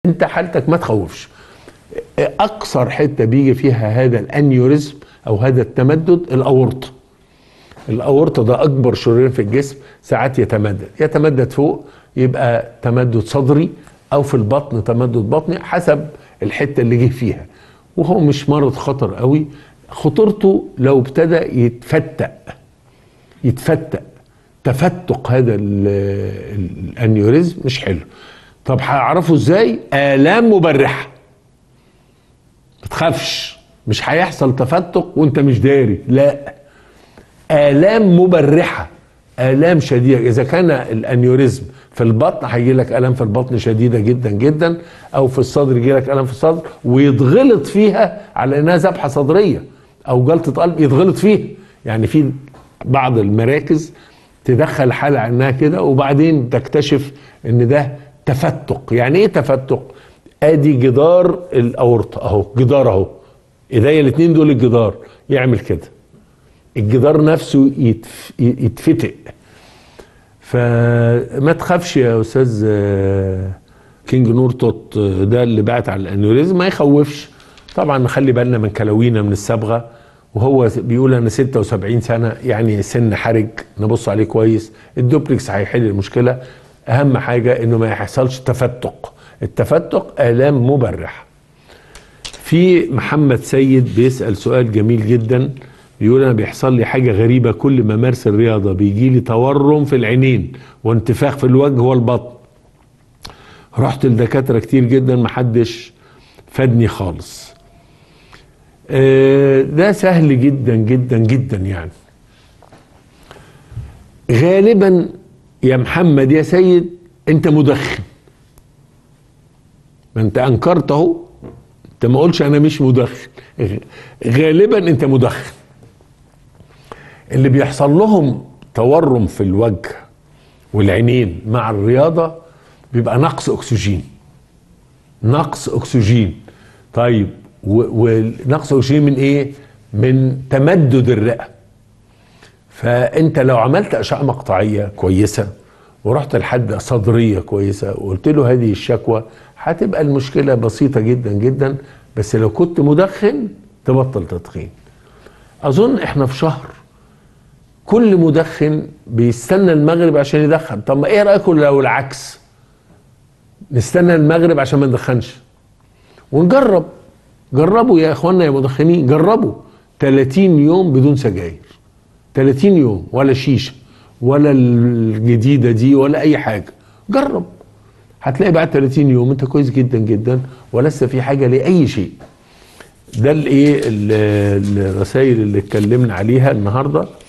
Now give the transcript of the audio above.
انت حالتك ما تخوفش اكثر حته بيجي فيها هذا الانيوريزم او هذا التمدد الاورطه الاورطه ده اكبر شريان في الجسم ساعات يتمدد يتمدد فوق يبقى تمدد صدري او في البطن تمدد بطني حسب الحته اللي جه فيها وهو مش مرض خطر قوي خطورته لو ابتدى يتفتق يتفتق تفتق هذا ال- ال- الانيوريزم مش حلو طب هعرفه ازاي الام مبرحه ما تخافش مش هيحصل تفتق وانت مش داري لا آلام مبرحة آلام شديدة إذا كان الأنيوريزم في البطن هيجي لك آلام في البطن شديدة جدا جدا أو في الصدر يجي لك آلام في الصدر ويتغلط فيها على إنها ذبحة صدرية أو جلطة قلب يتغلط فيها يعني في بعض المراكز تدخل حالة عنها كده وبعدين تكتشف إن ده تفتق يعني إيه تفتق؟ ادي جدار الاورطه اهو جدار اهو ايديا الاثنين دول الجدار يعمل كده الجدار نفسه يتف... يتفتق فما تخافش يا استاذ آه، كينج نور توت آه، ده اللي بعت على الانوريزم ما يخوفش طبعا نخلي بالنا من كلاوينا من الصبغه وهو بيقول انا 76 سنه يعني سن حرج نبص عليه كويس الدوبلكس هيحل المشكله اهم حاجه انه ما يحصلش تفتق التفتق الام مبرحه في محمد سيد بيسال سؤال جميل جدا بيقول انا بيحصل لي حاجه غريبه كل ما امارس الرياضه بيجي لي تورم في العينين وانتفاخ في الوجه والبطن رحت لدكاتره كتير جدا محدش فادني خالص آه، ده سهل جدا جدا جدا يعني غالبا يا محمد يا سيد انت مدخن ما انت انكرت اهو انت ما قولش انا مش مدخن غالبا انت مدخن اللي بيحصل لهم تورم في الوجه والعينين مع الرياضه بيبقى نقص اكسجين نقص اكسجين طيب و- ونقص اكسجين من ايه من تمدد الرئه فانت لو عملت اشعه مقطعيه كويسه ورحت لحد صدريه كويسه وقلت له هذه الشكوى هتبقى المشكله بسيطه جدا جدا بس لو كنت مدخن تبطل تدخين اظن احنا في شهر كل مدخن بيستنى المغرب عشان يدخن طب ما ايه رايكم لو العكس نستنى المغرب عشان ما ندخنش ونجرب جربوا يا اخوانا يا مدخنين جربوا 30 يوم بدون سجاير 30 يوم ولا شيشه ولا الجديده دي ولا اي حاجه جرب هتلاقي بعد 30 يوم انت كويس جدا جدا ولسه في حاجه لاي شيء ده الايه ال- الرسائل اللي اتكلمنا عليها النهارده